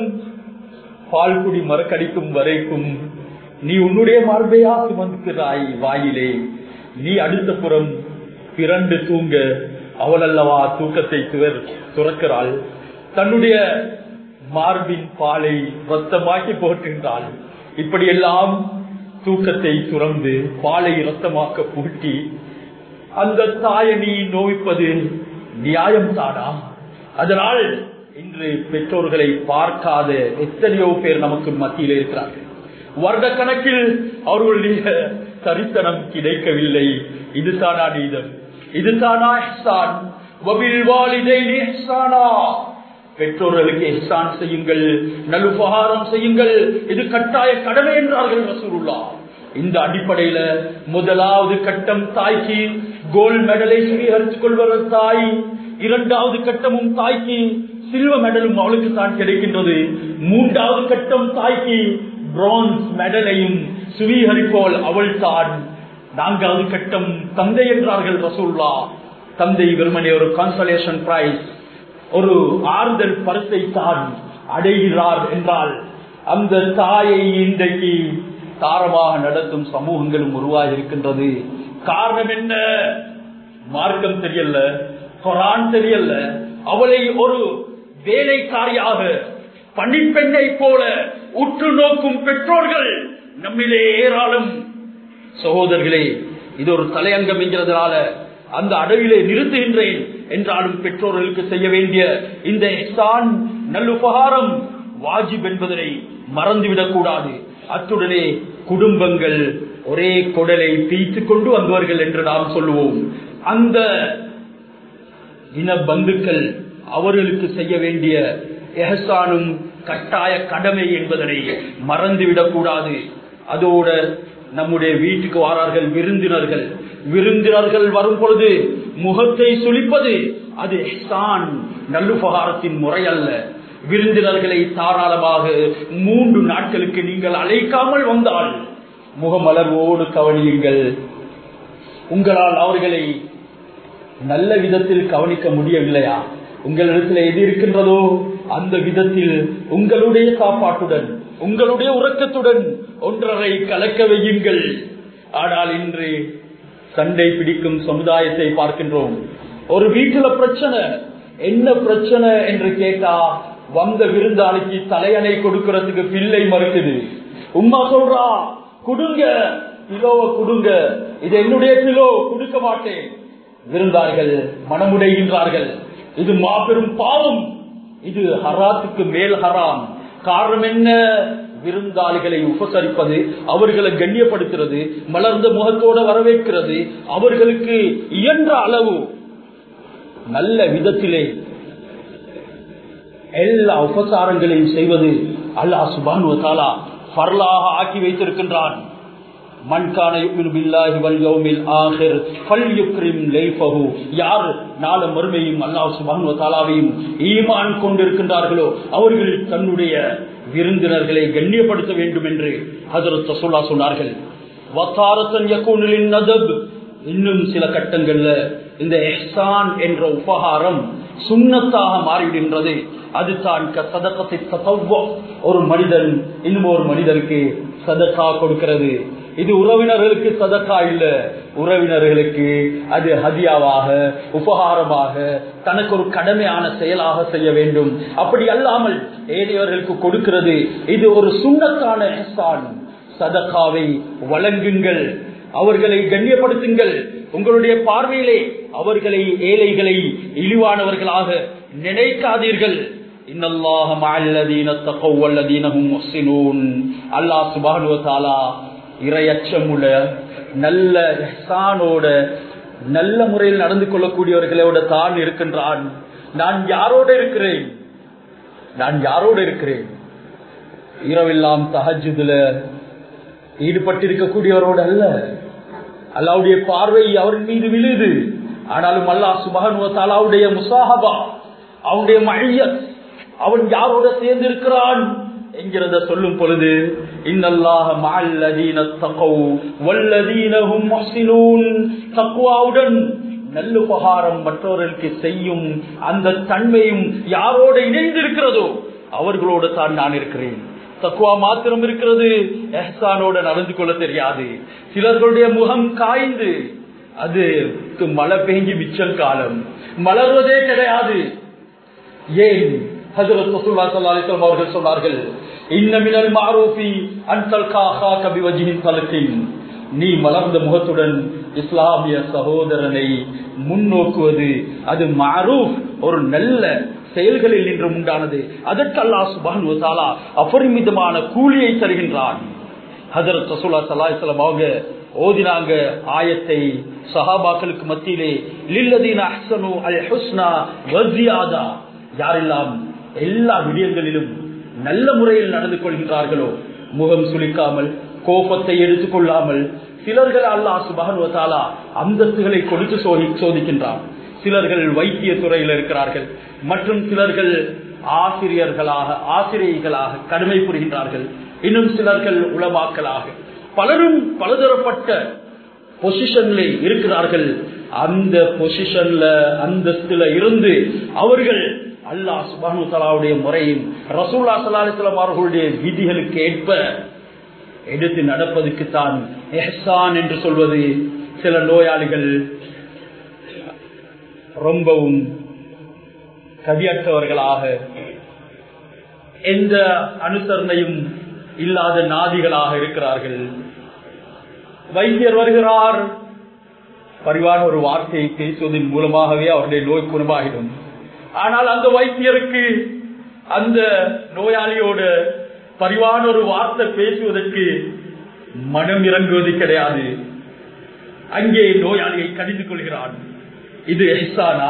பால்குடி மறக்கடிக்கும் வரைக்கும் நீ உன்னுடைய மார்பையா சுமந்துக்கிறாய் வாயிலே நீ அடுத்த புறம் பிறண்டு தூங்க அவள் அல்லவா தூக்கத்தை துவர் துறக்கிறாள் தன்னுடைய மார்பின் பாலை ரத்தமாக்கி போட்டுகின்றாள் இப்படியெல்லாம் தூக்கத்தை துறந்து பாலை ரத்தமாக்க பூட்டி அந்த தாயை நீ நோய்ப்பது நியாயம் தானா அதனால் இன்று பெற்றோர்களை பார்க்காத எத்தனையோ பேர் நமக்கு மத்தியில் இருக்கிறார்கள் வருட கணக்கில் அவர்களுடைய சரித்தனம் கிடைக்கவில்லை இதுதானா நீதம் இதுதானா இஹ்சான் வபில் வாலிதைனி இஹ்சானா பெற்றோர்களுக்கு எஹ்சான் செய்யுங்கள் நலுபகாரம் செய்யுங்கள் இது கட்டாய கடமை என்றார்கள் ரசூலுல்லா இந்த அடிப்படையில முதலாவது கட்டம் தாய்க்கு கோல்ட் மெடலை சுவீகரித்துக் கொள்வது தாய் இரண்டாவது கட்டமும் தாய்க்கு சில்வ மெடலும் அவளுக்கு தான் கிடைக்கின்றது மூன்றாவது கட்டம் தாய்க்கு பிரான்ஸ் மெடலையும் சுவீகரிப்போல் அவள் தான் நான்காவது கட்டம் தந்தை என்றார்கள் ரசூல்லா தந்தை வெறுமனே ஒரு கான்சலேஷன் பிரைஸ் ஒரு ஆறுதல் பரிசை தான் அடைகிறார் என்றால் அந்த தாயை இன்றைக்கு தாரமாக நடத்தும் சமூகங்களும் உருவாகி இருக்கின்றது காரணம் என்ன மார்க்கம் தெரியல குரான் தெரியல அவளை ஒரு வேலைக்காரியாக பணிப்பெண்ணை போல உற்று நோக்கும் பெற்றோர்கள் நம்மிலே ஏராளம் சகோதரர்களே இது ஒரு தலையங்கம் என்கிறதுனால அந்த அடவிலே நிறுத்துகின்றேன் என்றாலும் பெற்றோர்களுக்கு செய்ய வேண்டிய இந்த எஹ்சான் நல்லுபகாரம் வாஜிப் என்பதனை மறந்துவிடக் கூடாது அத்துடனே குடும்பங்கள் ஒரே குடலை பீத்துக் கொண்டு வந்தவர்கள் என்று நாம் சொல்லுவோம் அந்த இன பந்துக்கள் அவர்களுக்கு செய்ய வேண்டிய எஹசானும் கட்டாய கடமை என்பதனை மறந்துவிடக் கூடாது அதோட நம்முடைய வீட்டுக்கு வாரார்கள் விருந்தினர்கள் விருந்தினர்கள் வரும் பொழுது முகத்தை சுளிப்பது அது எஹ்சான் நல்லுபகாரத்தின் முறை அல்ல விருந்தினர்களை தாராளமாக மூன்று நாட்களுக்கு நீங்கள் அழைக்காமல் வந்தால் முகமலர்வோடு கவனியுங்கள் உங்களால் அவர்களை நல்ல விதத்தில் கவனிக்க முடியவில்லையா உங்களிடத்தில் எது இருக்கின்றதோ அந்த விதத்தில் உங்களுடைய சாப்பாட்டுடன் உங்களுடைய உறக்கத்துடன் ஒன்றரை கலக்க வையுங்கள் ஆனால் இன்று சண்டை பிடிக்கும் சமுதாயத்தை பார்க்கின்றோம் ஒரு வீட்டுல பிரச்சனை என்ன பிரச்சனை என்று கேட்டா வந்த விருந்தாளிக்கு தலையணை கொடுக்கறதுக்கு பிள்ளை மறுக்குது உமா சொல்றா குடுங்க பிலோவை குடுங்க இது என்னுடைய பிலோ கொடுக்க மாட்டேன் விருந்தார்கள் மனமுடைகின்றார்கள் இது மாபெரும் பாவம் இது ஹராத்துக்கு மேல் ஹராம் காரணம் என்ன விருந்தாளிகளை உபசரிப்பது அவர்களை கண்ணியப்படுத்துறது மலர்ந்த முகத்தோட வரவேற்கிறது அவர்களுக்கு இயன்ற அளவு நல்ல விதத்திலே எல்லா உபசாரங்களையும் செய்வது அல்லாஹ் சுபானு தாலா பரலாக ஆக்கி வைத்திருக்கின்றான் மண்கான பில்லாஹி வல் யௌமில் ஆஹிர் ஃபல்யுக்ரிம் லைஃபஹு யார் நாள மறுமையும் அல்லாஹ் சுப்ஹானஹு வ தஆலாவையும் ஈமான் கொண்டிருக்கின்றார்களோ அவர்கள் தன்னுடைய விருந்தினர்களை கண்ணியப்படுத்த வேண்டும் என்று ஹஜரத் ரசூலுல்லாஹ் சொன்னார்கள் வத்தாரத்தன் யகூனுலின் நதப் இன்னும் சில கட்டங்கள்ல இந்த எஹ்சான் என்ற உபகாரம் சுண்ணத்தாக மாறிவிடுகின்றது அது தான் சதக்கத்தை ஒரு மனிதன் இன்னும் ஒரு மனிதனுக்கு சதக்கா கொடுக்கிறது இது உறவினர்களுக்கு சதக்கா இல்ல உறவினர்களுக்கு அது ஹதியாவாக உபகாரமாக தனக்கு ஒரு கடமையான செயலாக செய்ய வேண்டும் அப்படி அல்லாமல் ஏழையவர்களுக்கு கொடுக்கிறது இது ஒரு சுண்ணத்தான எஹ்சான் சதக்காவை வழங்குங்கள் அவர்களை கண்ணியப்படுத்துங்கள் உங்களுடைய பார்வையிலே அவர்களை ஏழைகளை இழிவானவர்களாக நினைக்காதீர்கள் அல்லாஹ் சுபானுவத்தாலா இரையச்சமுள்ள நல்ல எஹ்சானோட நல்ல முறையில் நடந்து கொள்ளக்கூடியவர்களோட தான் இருக்கின்றான் நான் யாரோட இருக்கிறேன் நான் யாரோட இருக்கிறேன் இரவெல்லாம் தஹஜுதுல ஈடுபட்டிருக்கக்கூடியவரோடு அல்ல அல்லாவுடைய பார்வை அவரின் மீது விழுது ஆனாலும் அல்லாஹ் சுபகனுவத்தாலாவுடைய முசாஹபா அவனுடைய மழையத் அவன் யாரோட சேர்ந்து இருக்கிறான் என்கிறத சொல்லும் பொழுது இன்னல்லாக தக்குவாவுடன் நல்லுபகாரம் மற்றவர்களுக்கு செய்யும் அந்த தன்மையும் யாரோட இணைந்திருக்கிறதோ அவர்களோடு தான் நான் இருக்கிறேன் தக்குவா மாத்திரம் இருக்கிறது எஹ்சானோட நடந்து கொள்ள தெரியாது சிலர்களுடைய முகம் காய்ந்து அது மழை பெய்ஞ்சு மிச்சல் காலம் மலர்வதே கிடையாது ஏன் ஹஜரத் ரசூல்லா ஸல்லல்லாஹு அலைஹி வஸல்லம் அவர்கள் சொன்னார்கள் இன்ன மினல் மஅரூஃபி அன் தல்கா அஹாக பிவஜ்ஹின் தலகின் நீ மலர்ந்த முகத்துடன் இஸ்லாமிய சகோதரனை முன்னோக்குவது அது மஅரூஃப் ஒரு நல்ல செயல்களில் நின்று உண்டானது அதற்கு அல்லாஹ் சுப்ஹானஹு வ தஆலா அபரிமிதமான கூலியை தருகின்றான் ஹஜரத் ரசூல்லா ஸல்லல்லாஹு அலைஹி வஸல்லம் அவங்க ஓதினாங்க ஆயத்தை சஹாபாக்களுக்கு மத்தியிலே லில்லதீன அஹ்ஸனு அல் ஹுஸ்னா வ ஜியாதா யாரெல்லாம் எல்லா விடயங்களிலும் நல்ல முறையில் நடந்து கொள்கின்றார்களோ முகம் சுளிக்காமல் கோபத்தை எடுத்துக் கொள்ளாமல் சிலர்கள் அல்லாஹ் சுபகன்வத்தாலா அந்தஸ்துகளை கொடுத்து சோதி சோதிக்கின்றான் சிலர்கள் வைத்திய துறையில் இருக்கிறார்கள் மற்றும் சிலர்கள் ஆசிரியர்களாக ஆசிரியர்களாக கடமை புரிகின்றார்கள் இன்னும் சிலர்கள் உளமாக்கலாக பலரும் பலதரப்பட்ட பொசிஷன்ல இருக்கிறார்கள் அந்த பொசிஷன்ல அந்தஸ்துல இருந்து அவர்கள் அல்லாஹ் சுபானு தலாவுடைய முறையும் ரசூல்லா சலாஹிஸ்லாம் அவர்களுடைய விதிகளுக்கு ஏற்ப எடுத்து நடப்பதற்கு தான் எஹ்சான் என்று சொல்வது சில நோயாளிகள் ரொம்பவும் கதியற்றவர்களாக எந்த அனுசரணையும் இல்லாத நாதிகளாக இருக்கிறார்கள் வைத்தியர் வருகிறார் பரிவான ஒரு வார்த்தையை பேசுவதன் மூலமாகவே அவருடைய நோய் குணமாகிடும் ஆனால் அந்த வைத்தியருக்கு அந்த நோயாளியோட பரிவான ஒரு வார்த்தை பேசுவதற்கு மனம் இறங்குவது கிடையாது அங்கே நோயாளியை கடிந்து கொள்கிறான் இது எஹ்சானா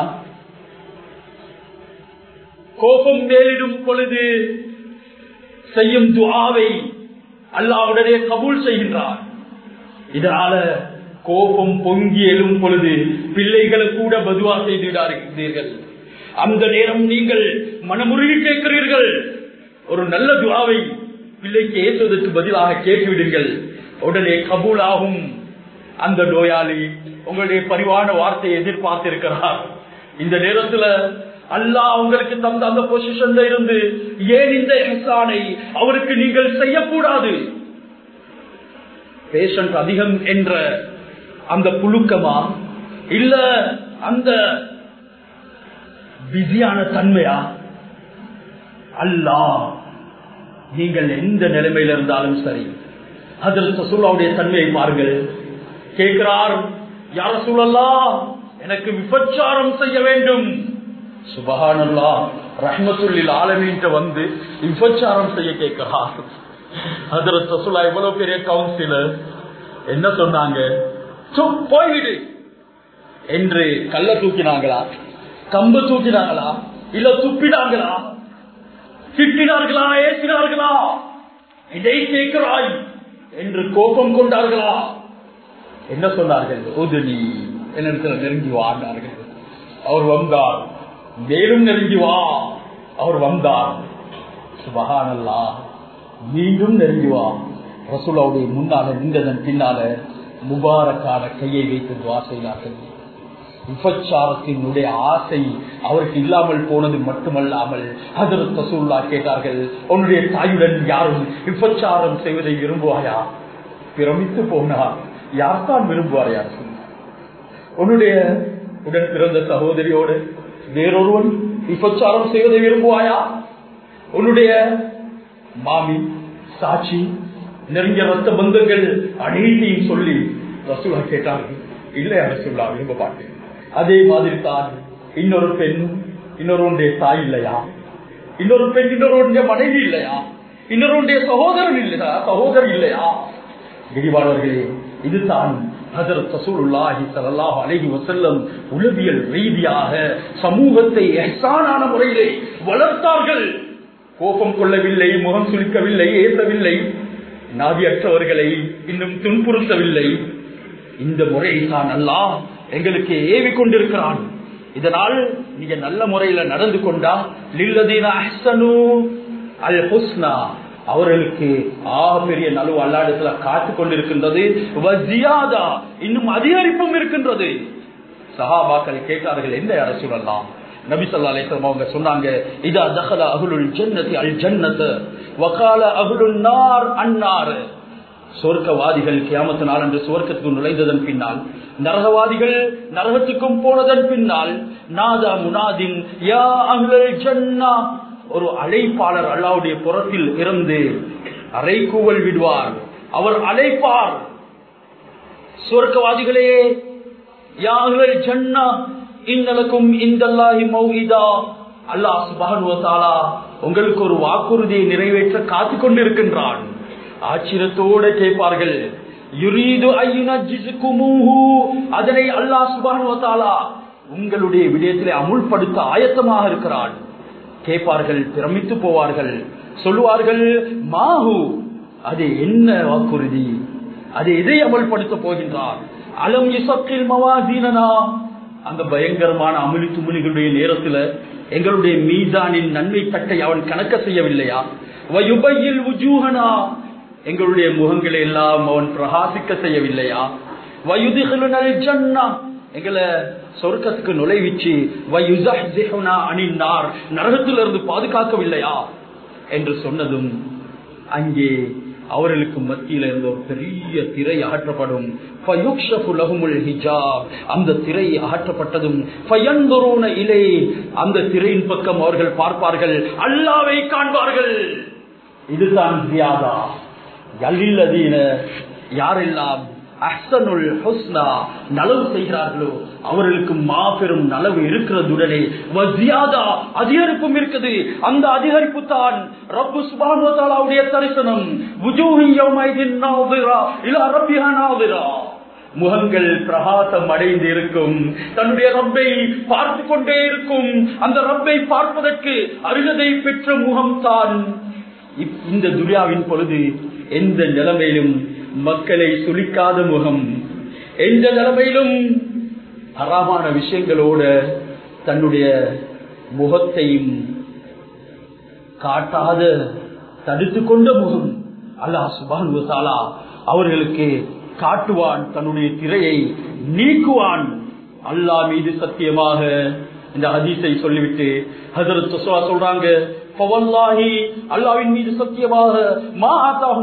கோபம் மேலிடும் பொழுது செய்யும் துவாவை அல்லாவுடனே கபூல் செய்கின்றார் இதனால கோபம் பொங்கி எழும் பொழுது பிள்ளைகளை கூட பதுவா செய்து விடாதீர்கள் அந்த நேரம் நீங்கள் மனமுருகி கேட்கிறீர்கள் ஒரு நல்ல துவாவை பிள்ளைக்கு ஏற்றுவதற்கு பதிலாக கேட்டுவிடுங்கள் உடனே கபூலாகும் அந்த நோயாளி உங்களுடைய பரிவான வார்த்தையை எதிர்பார்த்திருக்கிறார் இந்த நேரத்துல அல்லாஹ் உங்களுக்கு தந்த அந்த பொசிஷன்ல இருந்து ஏன் இந்த எஹ்சானை அவருக்கு நீங்கள் செய்யக்கூடாது பேஷண்ட் அதிகம் என்ற அந்த புழுக்கமா இல்ல அந்த பிஸியான தன்மையா அல்லாஹ் நீங்கள் எந்த நிலைமையில இருந்தாலும் சரி அதில் சசுல்லாவுடைய தன்மையை பாருங்கள் கேட்கிறார் யார சூழல்லா எனக்கு விபச்சாரம் செய்ய வேண்டும் சுபகானல்லா ரஹ்மத்துல்லில் ஆலமீன்ட்ட வந்து விபச்சாரம் செய்ய கேட்கிறார் அதுல சசுலா இவ்வளவு பெரிய கவுன்சிலர் என்ன சொன்னாங்க போய்விடு என்று கல்ல தூக்கினாங்களா கம்பு தூக்கினாங்களா இல்ல துப்பினாங்களா திட்டினார்களா ஏசினார்களா இதை கேட்கிறாய் என்று கோபம் கொண்டார்களா என்ன சொன்னார்கள் உதுனி என்னிடத்தில் நெருங்கி வாழ்ந்தார்கள் அவர் வந்தார் மேலும் நெருங்கி வா அவர் வந்தார் சுபகானல்லா மீண்டும் நெருங்கி வா ரசூலாவுடைய முன்னால நின்றதன் பின்னால முபாரக்கான கையை வைத்து துவா செய்தார்கள் விபச்சாரத்தினுடைய ஆசை அவருக்கு இல்லாமல் போனது மட்டுமல்லாமல் ஹதரத் ரசூல்லா கேட்டார்கள் உன்னுடைய தாயுடன் யாரும் விபச்சாரம் செய்வதை விரும்புவாயா பிரமித்து போனார் யார்தான் விரும்புவார் யார் உன்னுடைய உடன் பிறந்த சகோதரியோடு வேறொருவன் விபச்சாரம் செய்வதை விரும்புவாயா உன்னுடைய மாமி சாட்சி நெருங்கிய ரத்த பந்தங்கள் அனைத்தையும் சொல்லி ரசூலா கேட்டார்கள் இல்லை ரசூலா விரும்ப மாட்டேன் அதே மாதிரி தான் இன்னொரு பெண் இன்னொருடைய தாய் இல்லையா இன்னொரு பெண் இன்னொருடைய மனைவி இல்லையா இன்னொருடைய சகோதரன் இல்லையா சகோதரர் இல்லையா கிரிவாளர்களே இதுதான் ஹசரத் ரசூலுல்லாஹி ஸல்லல்லாஹு அலைஹி வஸல்லம் உளவியல் ரீதியாக சமூகத்தை எஹ்சானான முறையிலே வளர்த்தார்கள் கோபம் கொள்ளவில்லை முகம் சுளிக்கவில்லை ஏசவில்லை நாவியற்றவர்களை இன்னும் துன்புறுத்தவில்லை இந்த முறையை தான் அல்லாஹ் எங்களுக்கு ஏவி கொண்டிருக்கிறான் இதனால் நீங்க நல்ல முறையில நடந்து கொண்டா லில்லதீன அஹ்சனு அல் ஹுஸ்னா அவர்களுக்கு ஆக பெரிய நலுவு அல்லாடத்துல காத்து கொண்டிருக்கின்றது வஜியாதா இன்னும் அதிகரிப்பும் இருக்கின்றது சஹாபாக்கள் கேட்டார்கள் எந்த அரசு சொல்லலாம் நபி சொல்லா அலிஸ்லாம் அவங்க சொன்னாங்க இதா தகல அகுலுல் ஜன்னதி அல் ஜன்னத் வகால அகுலுல் நார் அன்னார் சொர்க்கவாதிகள் கியாமத்து நாள் என்று சுவர்க்கத்துக்கு நுழைந்ததன் பின்னால் நரகவாதிகள் நரகத்துக்கும் போனதன் பின்னால் நாதா முனாதின் யா அஹ்லல் ஜன்னா ஒரு அழைப்பாளர் அல்லாவுடைய புறத்தில் இருந்து அரைக்கூவல் விடுவார் அவர் அழைப்பார் சுவர்க்கவாதிகளே யார்கள் ஜன்னா இன்னலக்கும் இந்தல்லாஹி மௌஹிதா அல்லாஹ் சுபானுவத்தாலா உங்களுக்கு ஒரு வாக்குறுதியை நிறைவேற்ற காத்து கொண்டிருக்கின்றான் ஆச்சரியத்தோடு கேட்பார்கள் யுரீது ஐயுனஜிசுகுமுஹு அதனை அல்லாஹ் சுபானுவத்தாலா உங்களுடைய விடயத்திலே அமுல்படுத்த ஆயத்தமாக இருக்கிறான் கேட்பார்கள் பிரமித்து போவார்கள் சொல்லுவார்கள் மாஹு அது என்ன வாக்குறுதி அது எதை அமல்படுத்த போகின்றார் அலம் இசக்கில் மவாசீனனா அந்த பயங்கரமான அமிலி துமிலிகளுடைய நேரத்துல எங்களுடைய மீதானின் நன்மை தட்டை அவன் கணக்க செய்யவில்லையா வயுபையில் உஜூகனா எங்களுடைய முகங்களை எல்லாம் அவன் பிரகாசிக்க செய்யவில்லையா வயுதிகளுநல் ஜன்னா எங்களை சொர்க்கத்துக்கு நுழைவிச்சு அணிந்தார் நரகத்திலிருந்து பாதுகாக்கவில்லையா என்று சொன்னதும் அங்கே அவர்களுக்கு மத்தியில இருந்து ஒரு பெரிய திரை அகற்றப்படும் அந்த திரை அகற்றப்பட்டதும் இலை அந்த திரையின் பக்கம் அவர்கள் பார்ப்பார்கள் அல்லாவை காண்பார்கள் இதுதான் ஜியாதா யல்லில்லதீன யாரெல்லாம் அஹ்சனுல் ஹுஸ்னா நலவு செய்கிறார்களோ அவர்களுக்கு மாபெரும் நலவு இருக்கிறதுடனே வசியாதா அதிகரிப்பும் இருக்குது அந்த அதிகரிப்பு தான் ரப்பு சுபானுவத்தாலாவுடைய தரிசனம் முகங்கள் பிரகாசம் அடைந்து இருக்கும் தன்னுடைய ரப்பை பார்த்து கொண்டே இருக்கும் அந்த ரப்பை பார்ப்பதற்கு அருகதை பெற்ற முகம் தான் இந்த துரியாவின் பொழுது எந்த நிலைமையிலும் மக்களை சுளிக்காத முகம் எந்த நிலைமையிலும் அறாமான விஷயங்களோட தன்னுடைய முகத்தையும் காட்டாத தடுத்து கொண்ட முகம் அல்லாஹ் சுபான் அவர்களுக்கு காட்டுவான் தன்னுடைய திரையை நீக்குவான் அல்லாஹ் மீது சத்தியமாக இந்த ஹதீஸை சொல்லிவிட்டு ஹசரத் சொல்றாங்க அல்லாவின் மீது சத்தியமாக மா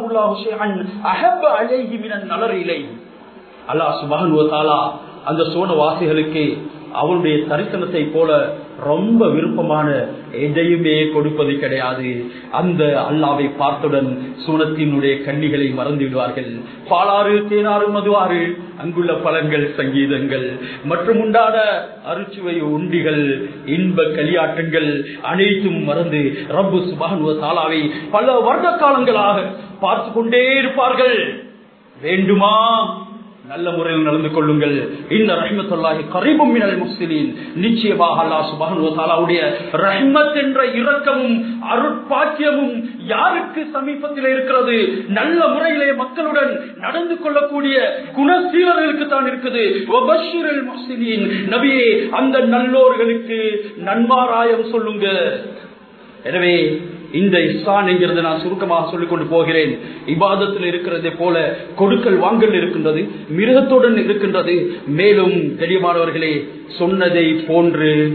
நலரிலை அல்லாஹ் சுபகன் அந்த சோனவாசிகளுக்கு அவருடைய தரிசனத்தை போல ரொம்ப விருப்பமான எதையுமே கொடுப்பது கிடையாது அந்த அல்லாவை பார்த்தவுடன் சூனத்தினுடைய கண்ணிகளை மறந்து விடுவார்கள் பாலாறு தேனாறு மதுவாறு அங்குள்ள பலன்கள் சங்கீதங்கள் மற்றும் உண்டான அருச்சுவை உண்டிகள் இன்ப களியாட்டங்கள் அனைத்தும் மறந்து ரப்பு சுபான் தாலாவை பல வருட காலங்களாக பார்த்து கொண்டே இருப்பார்கள் வேண்டுமா நல்ல முறையில் நடந்து கொள்ளுங்கள் இந்த ரஹ்மத்துல்லாஹி கரீபும் மினல் முஸ்லிமின் நிச்சயமாக அல்லாஹ் சுப்ஹானஹு வ தஆலாவுடைய ரஹ்மத் என்ற இரக்கமும் அருட்பாக்கியமும் யாருக்கு சமீபத்தில் இருக்கிறது நல்ல முறையிலே மக்களுடன் நடந்து கொள்ளக்கூடிய குணசீலர்களுக்கு தான் இருக்குது வபஷிரல் முஹ்சினீன் நபியே அந்த நல்லோர்களுக்கு நன்மாராயம் சொல்லுங்க எனவே இந்த இஸ்லான் என்கிறது நான் சுருக்கமாக சொல்லிக் கொண்டு போகிறேன் இபாதத்தில் இருக்கிறதை போல கொடுக்கல் வாங்கல் இருக்கின்றது மிருகத்துடன் இருக்கின்றது மேலும் தெளிவானவர்களே சொன்னதை போன்று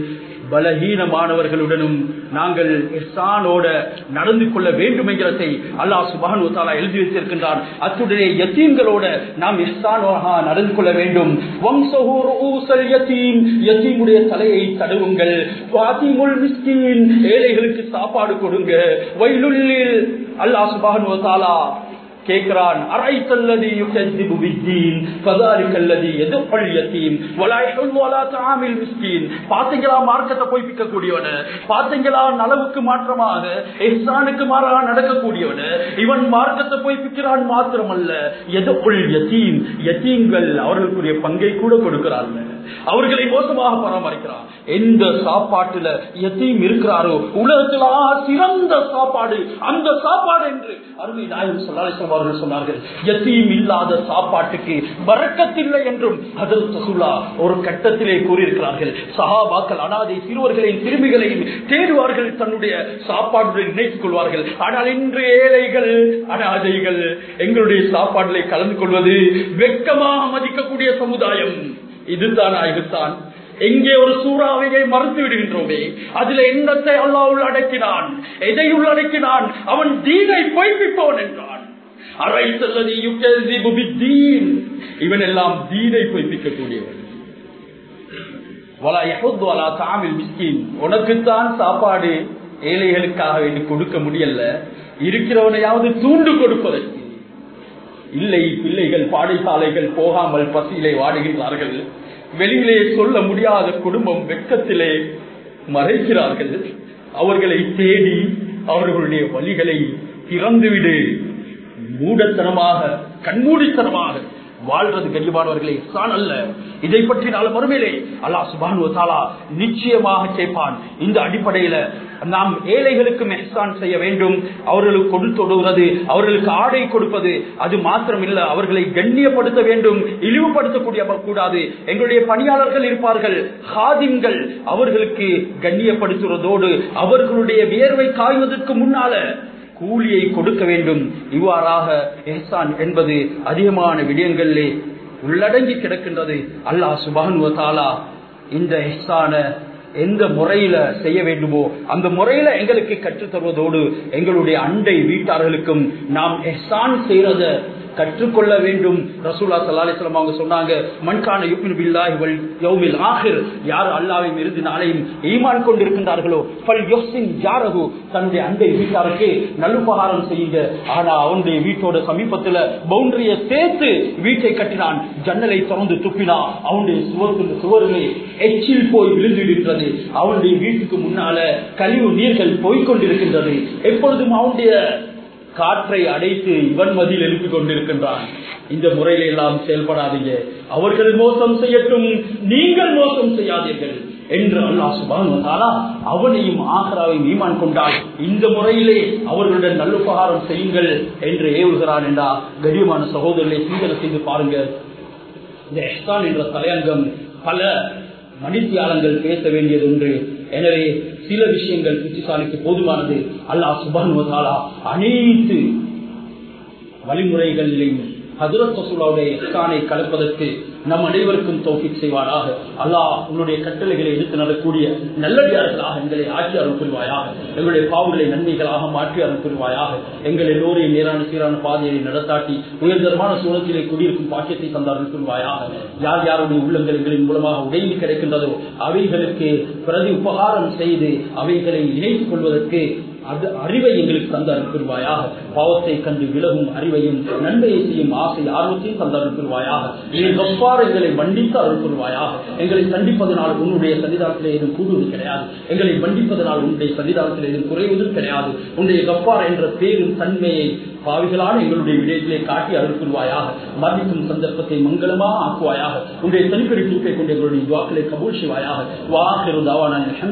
பலகீனமானவர்களுடனும் நாங்கள் இஹ்சானோட நடந்து கொள்ள வேண்டும் என்கிறதை அல்லாஹ் சுபானு தாலா எழுதி வைத்திருக்கின்றான் அத்துடைய யத்தீம்களோட நாம் இஹ்சானோக நடந்து கொள்ள வேண்டும் வம்சஹு ரூஸல் யத்தீம் யத்தீமுடைய தலையை தடவுங்கள் வாதிமுல் மிஸ்கீன் ஏழைகளுக்கு சாப்பாடு கொடுங்க வயலுள்ளில் அல்லாஹ் சுபானு தாலா கேட்கிறான் அரைத்தல்லதி யுகذிபு பித்தீன் ஃபதாலிகல்லதி யதுல் யதீம் வலா யஹுல் வலா தஆமில் மிஸ்கீன் பாத்தீங்களா மார்க்கத்தை பொய்ப்பிக்க கூடியவன பாத்தீங்களா நலவுக்கு மாற்றமாக இஹ்சானுக்கு மாறாக நடக்கக்கூடியவன இவன் மார்க்கத்தை பொய்ப்பிக்கிறான் மாத்திரமல்ல யதுல் யதீம் யதீம்கள் அவர்களுக்குரிய பங்கை கூட கொடுக்கிறார்கள் அவர்களை மோசமாக பராமரிக்கிறான் எந்த சாப்பாட்டுல எத்தையும் இருக்கிறாரோ உலகத்தில் சிறந்த சாப்பாடு அந்த சாப்பாடு என்று அருமை நாயகம் சொல்லாசம் அவர்கள் சொன்னார்கள் எத்தையும் இல்லாத சாப்பாட்டுக்கு வரக்கத்தில்லை என்றும் அதில் சுல்லா ஒரு கட்டத்திலே கூறியிருக்கிறார்கள் சஹாபாக்கள் அனாதை சிறுவர்களையும் திரும்பிகளையும் தேடுவார்கள் தன்னுடைய சாப்பாடுடன் நினைத்துக் கொள்வார்கள் ஆனால் இன்று ஏழைகள் அனாதைகள் எங்களுடைய சாப்பாடுகளை கலந்து கொள்வது வெக்கமாக மதிக்கக்கூடிய சமுதாயம் இதுதான் இதுதான் எங்கே ஒரு சூறாவையை மறுத்து விடுகின்றோமே அதுல எண்ணத்தை அல்லா உள்ளடக்கினான் எதை உள்ளடக்கினான் அவன் தீனை பொய்ப்பிப்பவன் என்றான் இவன் எல்லாம் தீனை பொய்ப்பிக்கக்கூடியவன் உனக்குத்தான் சாப்பாடு ஏழைகளுக்காக வேண்டி கொடுக்க முடியல இருக்கிறவனையாவது தூண்டு கொடுப்பதற்கு இல்லை பிள்ளைகள் பாடசாலைகள் போகாமல் பசியிலே வாடுகின்றார்கள் வெளியிலே சொல்ல முடியாத குடும்பம் வெட்கத்திலே மறைக்கிறார்கள் அவர்களை தேடி அவர்களுடைய வழிகளை திறந்துவிடு மூடத்தனமாக கண்மூடித்தனமாக வாழ்றது கண்ணியமானவர்களே சான் அல்ல இதை பற்றி நாள் மறுமையிலே அல்லா சுபானு தாலா நிச்சயமாக கேட்பான் இந்த அடிப்படையில நாம் ஏழைகளுக்கு மெஹ்சான் செய்ய வேண்டும் அவர்களுக்கு கொடுத்தொடுவது அவர்களுக்கு ஆடை கொடுப்பது அது மாத்திரம் இல்ல அவர்களை கண்ணியப்படுத்த வேண்டும் இழிவுபடுத்தக்கூடிய கூடாது எங்களுடைய பணியாளர்கள் இருப்பார்கள் ஹாதிம்கள் அவர்களுக்கு கண்ணியப்படுத்துவதோடு அவர்களுடைய வியர்வை காய்வதற்கு முன்னால கூலியை கொடுக்க வேண்டும் இவ்வாறாக எஹ்சான் என்பது அதிகமான விடயங்களிலே உள்ளடங்கி கிடக்கின்றது அல்லாஹ் சுபானு தாலா இந்த எஹ்சான எந்த முறையில செய்ய வேண்டுமோ அந்த முறையில எங்களுக்கு கற்றுத் தருவதோடு எங்களுடைய அண்டை வீட்டார்களுக்கும் நாம் எஹ்சான் செய்யறத கற்றுக்கொள்ள வேண்டும் ரசூலா சல்லாஹிஸ்லாம் அவங்க சொன்னாங்க மண்கான யுப்பின் பில்லாஹி வல் யௌமில் ஆஹிர் யார் அல்லாவையும் இறுதி நாளையும் ஈமான் கொண்டிருக்கின்றார்களோ பல் யோசின் யாரகு தன்னுடைய அண்டை வீட்டாருக்கு நல்லுபகாரம் செய்யுங்க ஆனா அவனுடைய வீட்டோட சமீபத்துல பவுண்டரிய சேர்த்து வீட்டை கட்டினான் ஜன்னலை திறந்து துப்பினா அவனுடைய சுவர்கள் சுவர்களே எச்சில் போய் விழுந்துவிடுகிறது அவனுடைய வீட்டுக்கு முன்னால கழிவு நீர்கள் போய்கொண்டிருக்கின்றது எப்பொழுதும் அவனுடைய காற்றை அடைத்து இவன் மதியில் எழுப்பிக் கொண்டிருக்கின்றான் இந்த முறையில எல்லாம் செயல்படாதீங்க அவர்கள் மோசம் செய்யட்டும் நீங்கள் மோசம் செய்யாதீர்கள் என்று அல்லாஹ் சுபானுவதாலா அவனையும் ஆகராவையும் ஈமான் கொண்டால் இந்த முறையிலே அவர்களுடன் நல்லுபகாரம் செய்யுங்கள் என்று ஏவுகிறான் என்றா கடியமான சகோதரர்களை சிந்தனை செய்து பாருங்க இந்த எஹ்தான் என்ற தலையங்கம் பல மணித்தியாலங்கள் பேச வேண்டியது ஒன்று எனவே சில விஷயங்கள் புத்திசாலிக்கு போதுமானது அல்லாஹ் சுபானுவதாலா அனைத்து வழிமுறைகளிலும் ஹதுரத் ரசூலாவுடைய இஸ்கானை கலப்பதற்கு நம் அனைவருக்கும் தௌஃபிக் செய்வாராக அல்லாஹ் உன்னுடைய கட்டளைகளை எடுத்து நடக்கூடிய நல்லடியார்களாக எங்களை ஆட்சி அருள் புரிவாயாக எங்களுடைய பாவங்களை நன்மைகளாக மாற்றி அருள் புரிவாயாக எங்கள் எல்லோரையும் நேரான சீரான பாதையை நடத்தாட்டி உயர்தரமான சூழத்திலே குடியிருக்கும் பாக்கியத்தை தந்த அருள் புரிவாயாக யார் யாருடைய உள்ளங்கள் எங்களின் மூலமாக உடைந்து கிடைக்கின்றதோ அவைகளுக்கு பிரதி உபகாரம் செய்து அவைகளை இணைத்துக் கொள்வதற்கு அது அறிவை எங்களுக்கு தந்த அனுப்பிடுவாயாக பாவத்தை கண்டு விலகும் அறிவையும் நன்மையை செய்யும் ஆசை ஆர்வத்தையும் தந்த அனுப்பிடுவாயாக என் வெப்பார் எங்களை மன்னித்து அருள்புரிவாயாக எங்களை சந்திப்பதனால் உன்னுடைய சன்னிதானத்தில் ஏதும் கூடுவது கிடையாது எங்களை மன்னிப்பதனால் உன்னுடைய சன்னிதானத்தில் ஏதும் குறைவதும் கிடையாது உன்னுடைய கப்பார் என்ற பேரும் தன்மையை பாவிகளான எங்களுடைய விடயத்திலே காட்டி அருள்புரிவாயாக மன்னிக்கும் சந்தர்ப்பத்தை மங்களமா ஆக்குவாயாக உன்னுடைய தனிப்பெரு தூக்கை கொண்டு எங்களுடைய துவாக்களை கபூல் செய்வாயாக வாக்கிருந்தாவா நான்